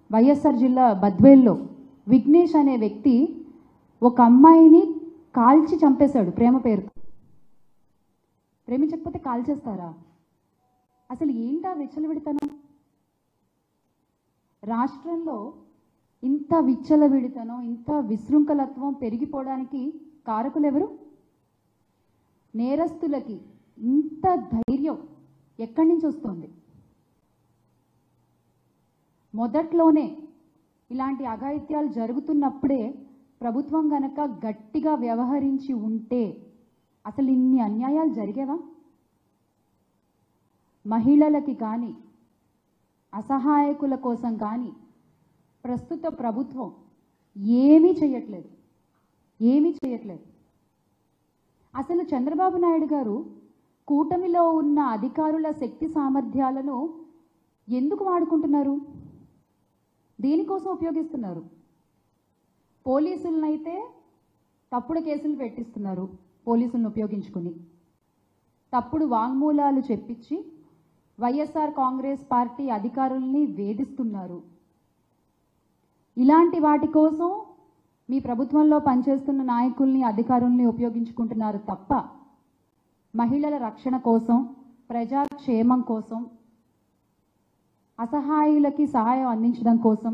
వైఎస్ఆర్ జిల్లా బద్వేల్లో విఘ్నేష్ అనే వ్యక్తి ఒక అమ్మాయిని కాల్చి చంపేశాడు ప్రేమ పేరుతో ప్రేమించకపోతే కాల్చేస్తారా అసలు ఏంటా విచ్చలవిడితనం రాష్ట్రంలో ఇంత విచ్చలవిడితనం ఇంత విశృంఖలత్వం పెరిగిపోవడానికి కారకులు ఎవరు నేరస్తులకి ఇంత ధైర్యం ఎక్కడి నుంచి వస్తుంది మొదట్లోనే ఇలాంటి అఘాయిత్యాలు జరుగుతున్నప్పుడే ప్రభుత్వం గనక గట్టిగా వ్యవహరించి ఉంటే అసలు ఇన్ని అన్యాయాలు జరిగేవా మహిళలకి కానీ అసహాయకుల కోసం కానీ ప్రస్తుత ప్రభుత్వం ఏమీ చేయట్లేదు ఏమీ చేయట్లేదు అసలు చంద్రబాబు నాయుడు గారు కూటమిలో ఉన్న అధికారుల శక్తి సామర్థ్యాలను ఎందుకు వాడుకుంటున్నారు దేనికోసం ఉపయోగిస్తున్నారు పోలీసులనైతే తప్పుడు కేసులు పెట్టిస్తున్నారు పోలీసులను ఉపయోగించుకుని తప్పుడు వాంగ్మూలాలు చెప్పించి వైఎస్ఆర్ కాంగ్రెస్ పార్టీ అధికారుల్ని వేధిస్తున్నారు ఇలాంటి వాటి కోసం మీ ప్రభుత్వంలో పనిచేస్తున్న నాయకుల్ని అధికారుల్ని ఉపయోగించుకుంటున్నారు తప్ప మహిళల రక్షణ కోసం ప్రజాక్షేమం కోసం అసహాయులకి సహాయం అందించడం కోసం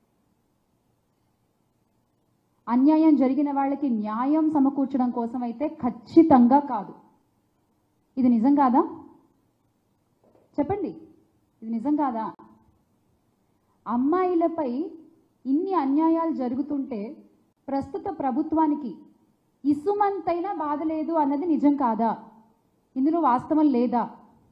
అన్యాయం జరిగిన వాళ్ళకి న్యాయం సమకూర్చడం కోసం అయితే ఖచ్చితంగా కాదు ఇది నిజం కాదా చెప్పండి ఇది నిజం కాదా అమ్మాయిలపై ఇన్ని అన్యాయాలు జరుగుతుంటే ప్రస్తుత ప్రభుత్వానికి ఇసుమంతైనా బాధ లేదు అన్నది నిజం కాదా ఇందులో వాస్తవం లేదా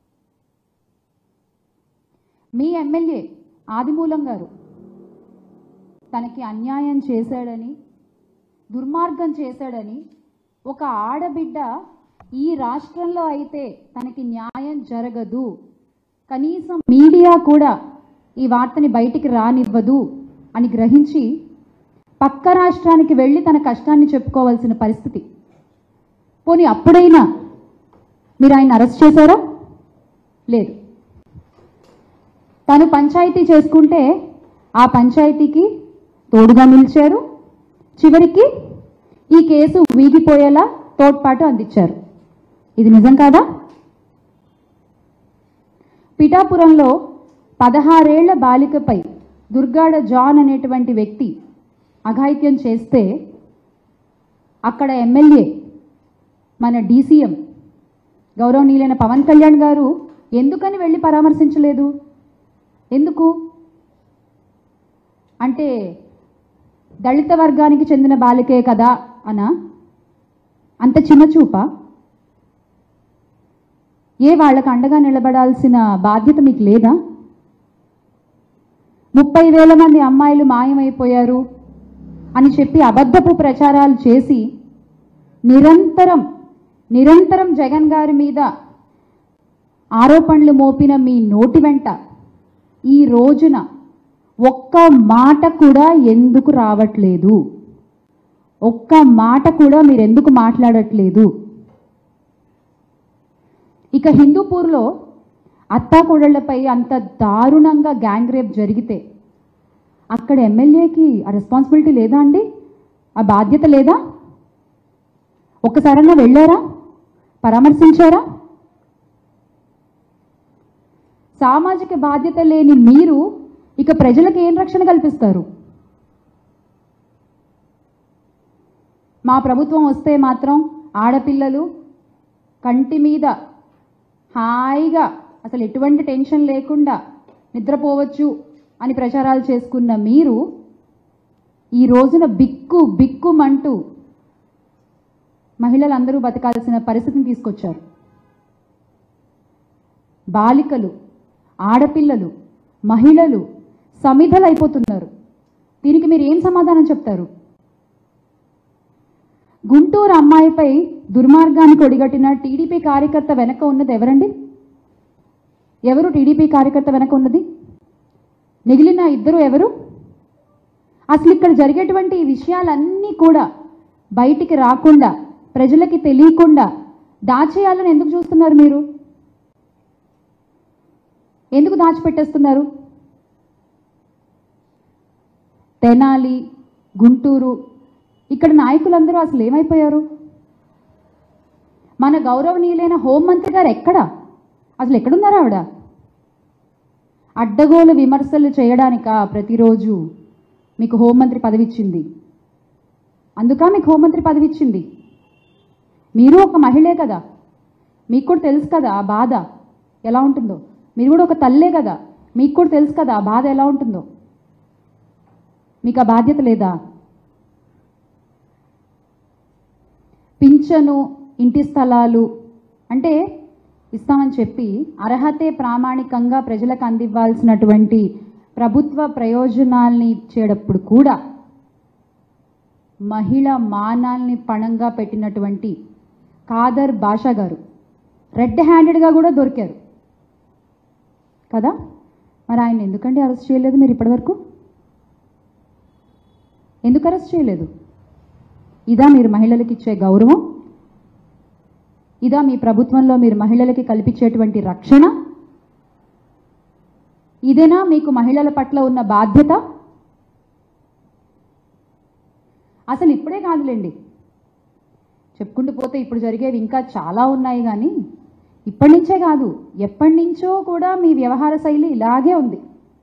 మీ ఎమ్మెల్యే ఆదిమూలం గారు తనకి అన్యాయం చేశాడని దుర్మార్గం చేశాడని ఒక ఆడబిడ్డ ఈ రాష్ట్రంలో అయితే తనకి న్యాయం జరగదు కనీసం మీడియా కూడా ఈ వార్తని బయటికి రానివ్వదు అని గ్రహించి పక్క రాష్ట్రానికి వెళ్ళి తన కష్టాన్ని చెప్పుకోవాల్సిన పరిస్థితి పోనీ అప్పుడైనా మీరు ఆయన అరెస్ట్ చేశారా లేదు తను పంచాయతీ చేసుకుంటే ఆ పంచాయతీకి తోడుగా నిలిచారు చివరికి ఈ కేసు వీగిపోయేలా తోడ్పాటు అందించారు ఇది నిజం కాదా పిఠాపురంలో పదహారేళ్ల బాలికపై దుర్గాడ జాన్ అనేటువంటి వ్యక్తి అఘాయిత్యం చేస్తే అక్కడ ఎమ్మెల్యే మన డీసీఎం గౌరవనీయులైన పవన్ కళ్యాణ్ గారు ఎందుకని వెళ్ళి పరామర్శించలేదు ఎందుకు అంటే దళిత వర్గానికి చెందిన బాలికే కదా అనా అంత చిన్న చూపా ఏ వాళ్ళకు అండగా నిలబడాల్సిన బాధ్యత మీకు లేదా ముప్పై వేల మంది అమ్మాయిలు మాయమైపోయారు అని చెప్పి అబద్ధపు ప్రచారాలు చేసి నిరంతరం నిరంతరం జగన్ గారి మీద ఆరోపణలు మోపిన మీ నోటి వెంట ఈ రోజున ఒక్క మాట కూడా ఎందుకు రావట్లేదు ఒక్క మాట కూడా మీరు ఎందుకు మాట్లాడట్లేదు ఇక హిందూపూర్లో అత్తాకోడళ్లపై అంత దారుణంగా గ్యాంగ్ రేప్ జరిగితే అక్కడ ఎమ్మెల్యేకి ఆ రెస్పాన్సిబిలిటీ లేదా అండి ఆ బాధ్యత లేదా ఒక్కసారన్నా వెళ్ళారా పరామర్శించారా సామాజిక బాధ్యత లేని మీరు ఇక ప్రజలకు ఏం రక్షణ కల్పిస్తారు మా ప్రభుత్వం వస్తే మాత్రం ఆడపిల్లలు కంటి మీద హాయిగా అసలు ఎటువంటి టెన్షన్ లేకుండా నిద్రపోవచ్చు అని ప్రచారాలు చేసుకున్న మీరు ఈ రోజున బిక్కు బిక్కుమంటూ మహిళలందరూ బతకాల్సిన పరిస్థితిని తీసుకొచ్చారు బాలికలు ఆడపిల్లలు మహిళలు సమిధలైపోతున్నారు దీనికి మీరు ఏం సమాధానం చెప్తారు గుంటూరు అమ్మాయిపై దుర్మార్గానికి ఒడిగట్టిన టీడీపీ కార్యకర్త వెనక ఉన్నది ఎవరండి ఎవరు టీడీపీ కార్యకర్త వెనక ఉన్నది మిగిలిన ఇద్దరు ఎవరు అసలు ఇక్కడ జరిగేటువంటి ఈ విషయాలన్నీ కూడా బయటికి రాకుండా ప్రజలకి తెలియకుండా దాచేయాలని ఎందుకు చూస్తున్నారు మీరు ఎందుకు దాచిపెట్టేస్తున్నారు తెనాలి గుంటూరు ఇక్కడ నాయకులందరూ అసలు ఏమైపోయారు మన గౌరవనీయులైన హోంమంత్రి గారు ఎక్కడ అసలు ఎక్కడున్నారు ఆవిడ అడ్డగోలు విమర్శలు చేయడానికా ప్రతిరోజు మీకు హోంమంత్రి పదవి ఇచ్చింది అందుక మీకు హోంమంత్రి పదవి ఇచ్చింది మీరు ఒక మహిళే కదా మీకు కూడా తెలుసు కదా ఆ బాధ ఎలా ఉంటుందో మీరు కూడా ఒక తల్లే కదా మీకు కూడా తెలుసు కదా ఆ బాధ ఎలా ఉంటుందో మీకు ఆ బాధ్యత లేదా పింఛను ఇంటి స్థలాలు అంటే ఇస్తామని చెప్పి అర్హతే ప్రామాణికంగా ప్రజలకు అందివ్వాల్సినటువంటి ప్రభుత్వ ప్రయోజనాల్ని ఇచ్చేటప్పుడు కూడా మహిళ మానాల్ని పణంగా పెట్టినటువంటి కాదర్ బాషా గారు రెడ్ హ్యాండెడ్గా కూడా దొరికారు కదా మరి ఆయన ఎందుకండి అరెస్ట్ చేయలేదు మీరు ఇప్పటివరకు ఎందుకు అరెస్ట్ చేయలేదు ఇదా మీరు మహిళలకు ఇచ్చే గౌరవం ఇదా మీ ప్రభుత్వంలో మీరు మహిళలకి కల్పించేటువంటి రక్షణ ఇదేనా మీకు మహిళల పట్ల ఉన్న బాధ్యత అసలు ఇప్పుడే కాదులేండి చెప్పుకుంటూ పోతే ఇప్పుడు జరిగేవి ఇంకా చాలా ఉన్నాయి కానీ ఇప్పటి నుంచే కాదు ఎప్పటి నుంచో కూడా మీ వ్యవహార శైలి ఇలాగే ఉంది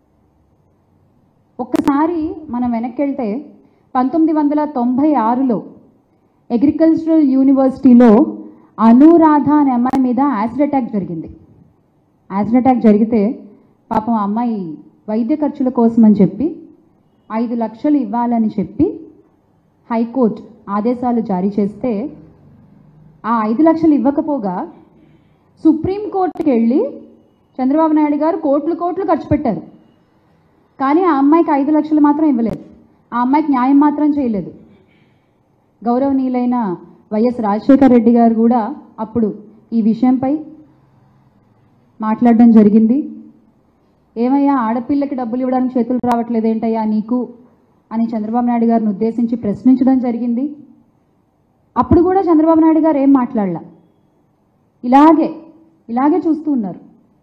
ఒక్కసారి మనం వెనక్కి వెళ్తే పంతొమ్మిది వందల తొంభై ఆరులో అగ్రికల్చరల్ యూనివర్సిటీలో అనురాధ అనే అమ్మాయి మీద యాసిడ్ అటాక్ జరిగింది యాసిడ్ అటాక్ జరిగితే పాపం ఆ అమ్మాయి వైద్య ఖర్చుల కోసం అని చెప్పి ఐదు లక్షలు ఇవ్వాలని చెప్పి హైకోర్టు ఆదేశాలు జారీ చేస్తే ఆ ఐదు లక్షలు ఇవ్వకపోగా సుప్రీంకోర్టుకి వెళ్ళి చంద్రబాబు నాయుడు గారు కోట్లు కోట్లు ఖర్చు పెట్టారు కానీ ఆ అమ్మాయికి ఐదు లక్షలు మాత్రం ఇవ్వలేదు ఆ అమ్మాయికి న్యాయం మాత్రం చేయలేదు గౌరవనీయులైన వైఎస్ రాజశేఖర్ రెడ్డి గారు కూడా అప్పుడు ఈ విషయంపై మాట్లాడడం జరిగింది ఏమయ్యా ఆడపిల్లకి డబ్బులు ఇవ్వడానికి చేతులు రావట్లేదు ఏంటయ్యా నీకు అని చంద్రబాబు నాయుడు గారిని ఉద్దేశించి ప్రశ్నించడం జరిగింది అప్పుడు కూడా చంద్రబాబు నాయుడు గారు ఏం మాట్లాడలా ఇలాగే ఇలాగే చూస్తూ ఉన్నారు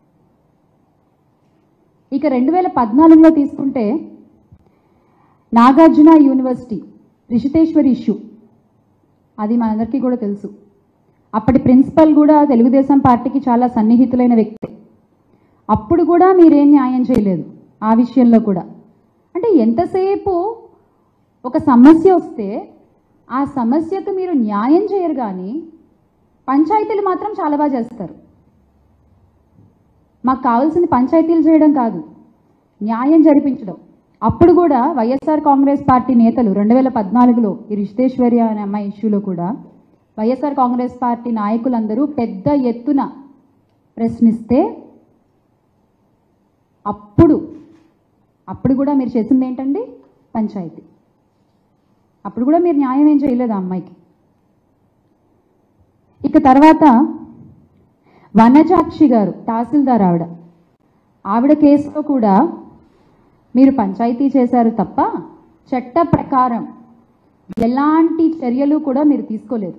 ఇక రెండు వేల పద్నాలుగులో తీసుకుంటే నాగార్జున యూనివర్సిటీ రిషితేశ్వరి ఇష్యూ అది మనందరికీ కూడా తెలుసు అప్పటి ప్రిన్సిపల్ కూడా తెలుగుదేశం పార్టీకి చాలా సన్నిహితులైన వ్యక్తి అప్పుడు కూడా మీరేం న్యాయం చేయలేదు ఆ విషయంలో కూడా అంటే ఎంతసేపు ఒక సమస్య వస్తే ఆ సమస్యకు మీరు న్యాయం చేయరు కానీ పంచాయతీలు మాత్రం చాలా బాగా చేస్తారు మాకు కావాల్సింది పంచాయతీలు చేయడం కాదు న్యాయం జరిపించడం అప్పుడు కూడా వైఎస్ఆర్ కాంగ్రెస్ పార్టీ నేతలు రెండు వేల పద్నాలుగులో ఈ రిషితేశ్వర్య అనే అమ్మాయి ఇష్యూలో కూడా వైఎస్ఆర్ కాంగ్రెస్ పార్టీ నాయకులందరూ పెద్ద ఎత్తున ప్రశ్నిస్తే అప్పుడు అప్పుడు కూడా మీరు చేసింది ఏంటండి పంచాయతీ అప్పుడు కూడా మీరు న్యాయం ఏం చేయలేదు ఆ అమ్మాయికి ఇక తర్వాత వనజాక్షి గారు తహసీల్దార్ ఆవిడ ఆవిడ కేసులో కూడా మీరు పంచాయతీ చేశారు తప్ప చట్ట ప్రకారం ఎలాంటి చర్యలు కూడా మీరు తీసుకోలేదు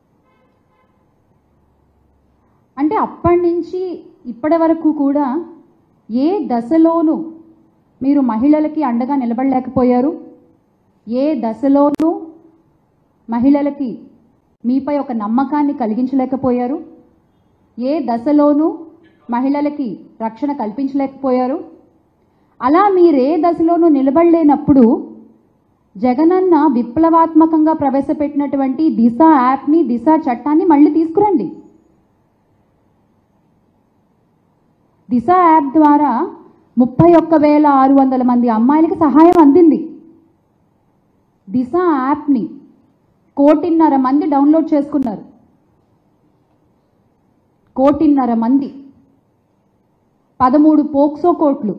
అంటే అప్పటి నుంచి ఇప్పటి వరకు కూడా ఏ దశలోనూ మీరు మహిళలకి అండగా నిలబడలేకపోయారు ఏ దశలోనూ మహిళలకి మీపై ఒక నమ్మకాన్ని కలిగించలేకపోయారు ఏ దశలోనూ మహిళలకి రక్షణ కల్పించలేకపోయారు అలా మీరే దశలోనూ నిలబడలేనప్పుడు జగనన్న విప్లవాత్మకంగా ప్రవేశపెట్టినటువంటి దిశ యాప్ని దిశ చట్టాన్ని మళ్ళీ తీసుకురండి దిశ యాప్ ద్వారా ముప్పై ఒక్క వేల ఆరు వందల మంది అమ్మాయిలకి సహాయం అందింది దిశ యాప్ని కోటిన్నర మంది డౌన్లోడ్ చేసుకున్నారు కోటిన్నర మంది పదమూడు పోక్సో కోట్లు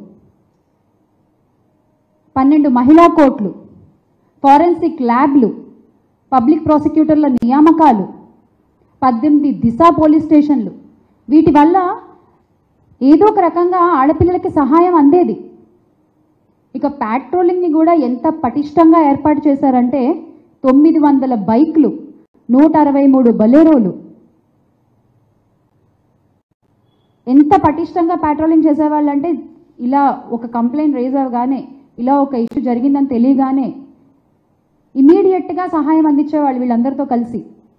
పన్నెండు మహిళా కోట్లు ఫారెన్సిక్ ల్యాబ్లు పబ్లిక్ ప్రాసిక్యూటర్ల నియామకాలు పద్దెనిమిది దిశ పోలీస్ స్టేషన్లు వీటి వల్ల ఏదో ఒక రకంగా ఆడపిల్లలకి సహాయం అందేది ఇక పాట్రోలింగ్ని కూడా ఎంత పటిష్టంగా ఏర్పాటు చేశారంటే తొమ్మిది వందల బైక్లు నూట అరవై మూడు బలేరోలు ఎంత పటిష్టంగా పాట్రోలింగ్ చేసేవాళ్ళు అంటే ఇలా ఒక కంప్లైంట్ రేజ్ అవగానే ఇలా ఒక ఇష్యూ జరిగిందని తెలియగానే ఇమీడియట్గా సహాయం అందించేవాళ్ళు వీళ్ళందరితో కలిసి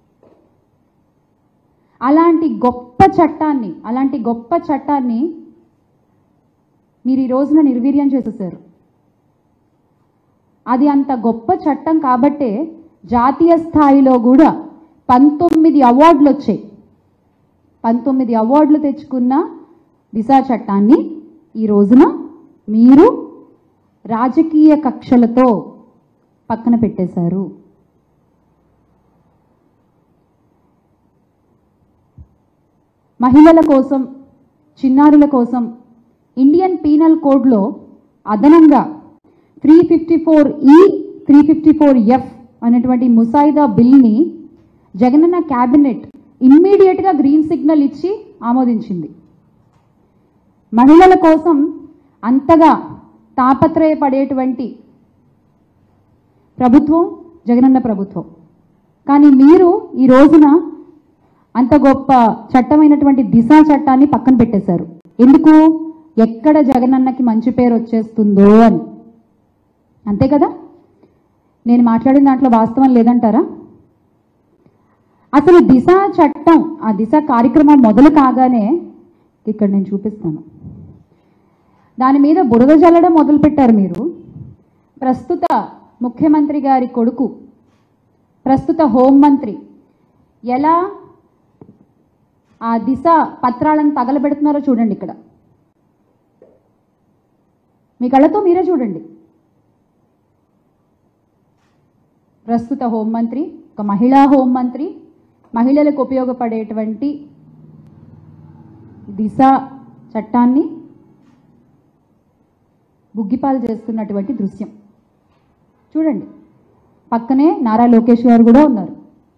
అలాంటి గొప్ప చట్టాన్ని అలాంటి గొప్ప చట్టాన్ని మీరు ఈ రోజున నిర్వీర్యం చేసేసారు అది అంత గొప్ప చట్టం కాబట్టే జాతీయ స్థాయిలో కూడా పంతొమ్మిది అవార్డులు వచ్చాయి పంతొమ్మిది అవార్డులు తెచ్చుకున్న దిశా చట్టాన్ని ఈ రోజున మీరు రాజకీయ కక్షలతో పక్కన పెట్టేశారు మహిళల కోసం చిన్నారుల కోసం ఇండియన్ పీనల్ కోడ్లో అదనంగా త్రీ ఫిఫ్టీ ఫోర్ ఈ త్రీ ఫిఫ్టీ ఫోర్ ఎఫ్ అనేటువంటి ముసాయిదా బిల్ని జగనన్న క్యాబినెట్ ఇమ్మీడియట్గా గ్రీన్ సిగ్నల్ ఇచ్చి ఆమోదించింది మహిళల కోసం అంతగా తాపత్రయపడేటువంటి ప్రభుత్వం జగనన్న ప్రభుత్వం కానీ మీరు ఈ రోజున అంత గొప్ప చట్టమైనటువంటి దిశా చట్టాన్ని పక్కన పెట్టేశారు ఎందుకు ఎక్కడ జగనన్నకి మంచి పేరు వచ్చేస్తుందో అని అంతే కదా నేను మాట్లాడిన దాంట్లో వాస్తవం లేదంటారా అసలు దిశ చట్టం ఆ దిశ కార్యక్రమం మొదలు కాగానే ఇక్కడ నేను చూపిస్తాను దాని మీద బురద జల్లడం మొదలుపెట్టారు మీరు ప్రస్తుత ముఖ్యమంత్రి గారి కొడుకు ప్రస్తుత హోంమంత్రి ఎలా ఆ దిశ పత్రాలను తగలబెడుతున్నారో చూడండి ఇక్కడ మీ కళ్ళతో మీరే చూడండి ప్రస్తుత హోంమంత్రి ఒక మహిళా హోంమంత్రి మహిళలకు ఉపయోగపడేటువంటి దిశ చట్టాన్ని బుగ్గిపాలు చేస్తున్నటువంటి దృశ్యం చూడండి పక్కనే నారా లోకేష్ గారు కూడా ఉన్నారు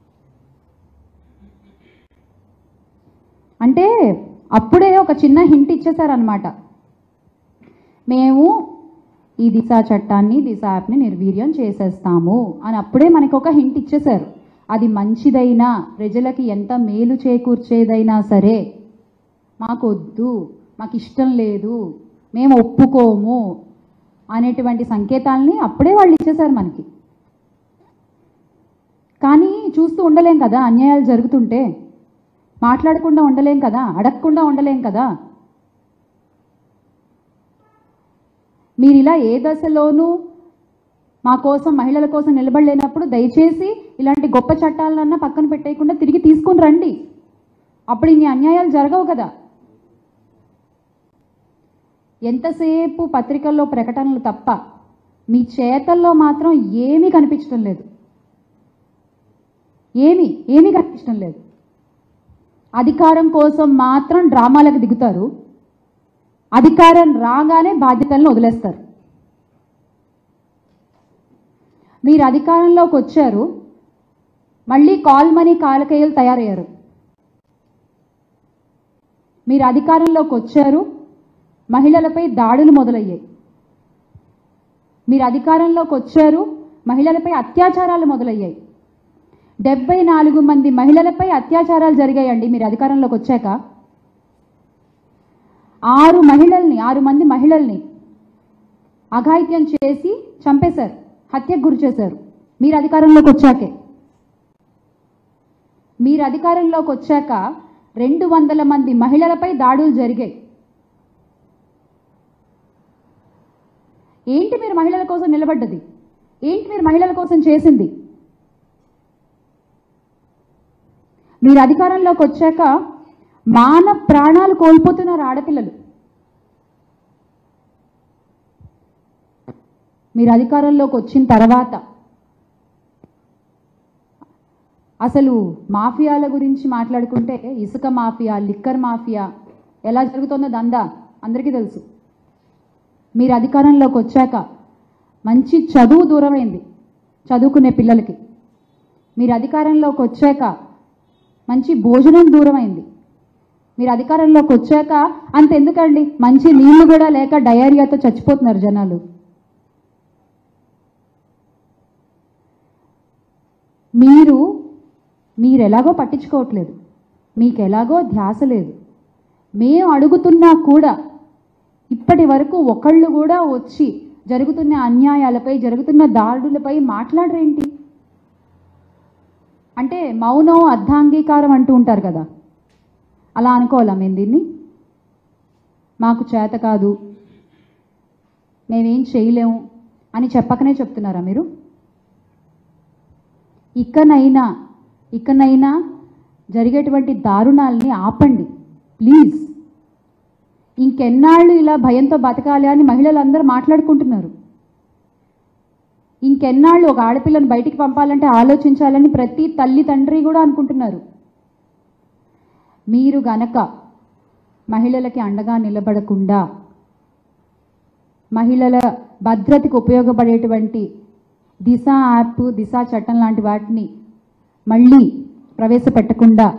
అంటే అప్పుడే ఒక చిన్న హింట్ ఇచ్చేశారనమాట మేము ఈ దిశ చట్టాన్ని దిశ యాప్ని నిర్వీర్యం చేసేస్తాము అని అప్పుడే మనకు ఒక హింట్ ఇచ్చేశారు అది మంచిదైనా ప్రజలకి ఎంత మేలు చేకూర్చేదైనా సరే మాకు వద్దు మాకు ఇష్టం లేదు మేము ఒప్పుకోము అనేటువంటి సంకేతాలని అప్పుడే వాళ్ళు ఇచ్చేశారు మనకి కానీ చూస్తూ ఉండలేం కదా అన్యాయాలు జరుగుతుంటే మాట్లాడకుండా ఉండలేం కదా అడగకుండా ఉండలేం కదా మీరు ఇలా ఏ దశలోనూ మా కోసం మహిళల కోసం నిలబడలేనప్పుడు దయచేసి ఇలాంటి గొప్ప చట్టాలన్నా పక్కన పెట్టేయకుండా తిరిగి తీసుకొని రండి అప్పుడు ఇన్ని అన్యాయాలు జరగవు కదా ఎంతసేపు పత్రికల్లో ప్రకటనలు తప్ప మీ చేతల్లో మాత్రం ఏమీ కనిపించడం లేదు ఏమీ ఏమీ కనిపించడం లేదు అధికారం కోసం మాత్రం డ్రామాలకు దిగుతారు అధికారం రాగానే బాధ్యతలను వదిలేస్తారు మీరు అధికారంలోకి వచ్చారు మళ్ళీ కాల్ మనీ కాలకేయులు తయారయ్యారు మీరు అధికారంలోకి వచ్చారు మహిళలపై దాడులు మొదలయ్యాయి మీరు అధికారంలోకి వచ్చారు మహిళలపై అత్యాచారాలు మొదలయ్యాయి డెబ్బై నాలుగు మంది మహిళలపై అత్యాచారాలు జరిగాయండి మీరు అధికారంలోకి వచ్చాక ఆరు మహిళల్ని ఆరు మంది మహిళల్ని అఘాయిత్యం చేసి చంపేశారు హత్యకు గురి చేశారు మీరు అధికారంలోకి వచ్చాకే మీరు అధికారంలోకి వచ్చాక రెండు వందల మంది మహిళలపై దాడులు జరిగాయి ఏంటి మీరు మహిళల కోసం నిలబడ్డది ఏంటి మీరు మహిళల కోసం చేసింది మీరు అధికారంలోకి వచ్చాక మాన ప్రాణాలు కోల్పోతున్నారు ఆడపిల్లలు మీరు అధికారంలోకి వచ్చిన తర్వాత అసలు మాఫియాల గురించి మాట్లాడుకుంటే ఇసుక మాఫియా లిక్కర్ మాఫియా ఎలా జరుగుతుందో దందా అందరికీ తెలుసు మీరు అధికారంలోకి వచ్చాక మంచి చదువు దూరమైంది చదువుకునే పిల్లలకి మీరు అధికారంలోకి వచ్చాక మంచి భోజనం దూరమైంది మీరు అధికారంలోకి వచ్చాక అంత ఎందుకండి మంచి నీళ్లు కూడా లేక డయేరియాతో చచ్చిపోతున్నారు జనాలు మీరు మీరు ఎలాగో పట్టించుకోవట్లేదు మీకు ఎలాగో ధ్యాస లేదు మేము అడుగుతున్నా కూడా ఇప్పటి వరకు ఒకళ్ళు కూడా వచ్చి జరుగుతున్న అన్యాయాలపై జరుగుతున్న దాడులపై మాట్లాడరేంటి అంటే మౌనం అర్ధాంగీకారం అంటూ ఉంటారు కదా అలా అనుకోవాలా మేము దీన్ని మాకు చేత కాదు మేమేం చేయలేము అని చెప్పకనే చెప్తున్నారా మీరు ఇకనైనా ఇకనైనా జరిగేటువంటి దారుణాలని ఆపండి ప్లీజ్ ఇంకెన్నాళ్ళు ఇలా భయంతో బతకాలి అని మహిళలందరూ మాట్లాడుకుంటున్నారు ఇంకెన్నాళ్ళు ఒక ఆడపిల్లను బయటికి పంపాలంటే ఆలోచించాలని ప్రతి తల్లి తండ్రి కూడా అనుకుంటున్నారు మీరు గనక మహిళలకి అండగా నిలబడకుండా మహిళల భద్రతకు ఉపయోగపడేటువంటి దిశ యాప్ దిశ చట్టం లాంటి వాటిని మళ్ళీ ప్రవేశపెట్టకుండా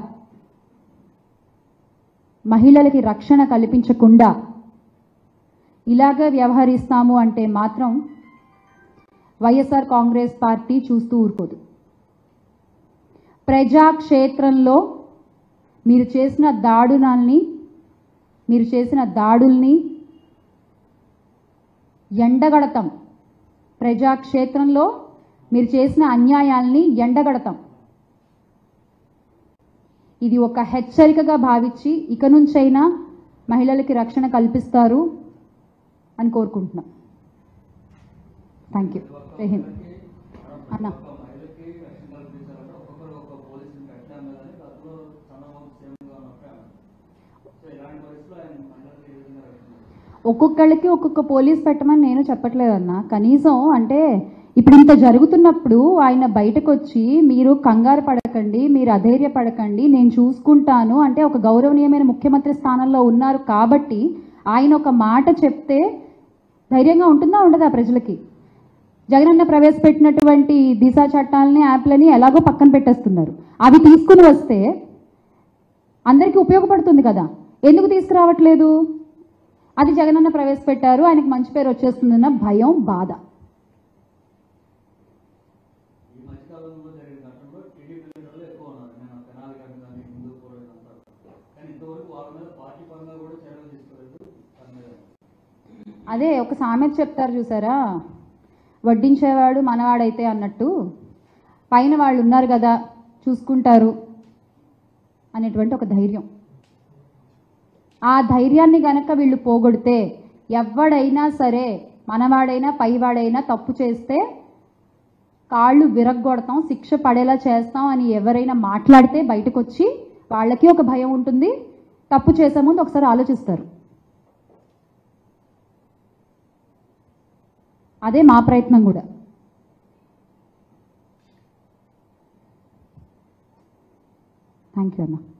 మహిళలకి రక్షణ కల్పించకుండా ఇలాగే వ్యవహరిస్తాము అంటే మాత్రం వైఎస్ఆర్ కాంగ్రెస్ పార్టీ చూస్తూ ఊరుకోదు ప్రజాక్షేత్రంలో మీరు చేసిన దాడునాల్ని మీరు చేసిన దాడుల్ని ఎండగడతాం ప్రజాక్షేత్రంలో మీరు చేసిన అన్యాయాల్ని ఎండగడతాం ఇది ఒక హెచ్చరికగా భావించి ఇక నుంచైనా మహిళలకి రక్షణ కల్పిస్తారు అని కోరుకుంటున్నాం థ్యాంక్ యూ హింద్ అన్న మహిళకి రక్షణ కల్పించాలంటే ఒక్కొక్కరు ఒక్కొక్క పోలీసుని పెట్టాం కదా అని అందులో చంద్రబాబు సీఎంగా ఉన్నప్పుడు అన్నారు. సో ఇలాంటి పరిస్థితుల్లో ఆయన మహిళలకు ఏ విధంగా రక్షణ ఒక్కొక్కళ్ళకి ఒక్కొక్క పోలీస్ పెట్టమని నేను చెప్పట్లేదన్నా కనీసం అంటే ఇప్పుడు ఇంత జరుగుతున్నప్పుడు ఆయన బయటకు వచ్చి మీరు కంగారు పడకండి మీరు అధైర్య పడకండి నేను చూసుకుంటాను అంటే ఒక గౌరవనీయమైన ముఖ్యమంత్రి స్థానంలో ఉన్నారు కాబట్టి ఆయన ఒక మాట చెప్తే ధైర్యంగా ఉంటుందా ఉండదా ప్రజలకి జగనన్న ప్రవేశపెట్టినటువంటి దిశ చట్టాలని యాప్లని ఎలాగో పక్కన పెట్టేస్తున్నారు అవి తీసుకుని వస్తే అందరికీ ఉపయోగపడుతుంది కదా ఎందుకు తీసుకురావట్లేదు అది జగనన్న ప్రవేశపెట్టారు ఆయనకు మంచి పేరు వచ్చేస్తుందన్న భయం బాధ ఈ మధ్యకాలంలో జరిగిన ఘటనలో టీడీపీ లీడర్లు ఎక్కువ ఉన్నారు నేను తెనాలి గారిని కానీ హిందూ కూడా ఇదంతా కానీ ఇంతవరకు వాళ్ళ మీద పార్టీ పరంగా కూడా చర్యలు తీసుకోలేదు దాని మీద అదే ఒక సామెత చెప్తారు చూసారా వడ్డించేవాడు మనవాడైతే అన్నట్టు పైన వాళ్ళు ఉన్నారు కదా చూసుకుంటారు అనేటువంటి ఒక ధైర్యం ఆ ధైర్యాన్ని గనక వీళ్ళు పోగొడితే ఎవడైనా సరే మనవాడైనా పైవాడైనా తప్పు చేస్తే కాళ్ళు విరగ్గొడతాం శిక్ష పడేలా చేస్తాం అని ఎవరైనా మాట్లాడితే బయటకు వచ్చి వాళ్ళకి ఒక భయం ఉంటుంది తప్పు చేసే ముందు ఒకసారి ఆలోచిస్తారు అదే మా ప్రయత్నం కూడా థ్యాంక్ యూ అన్న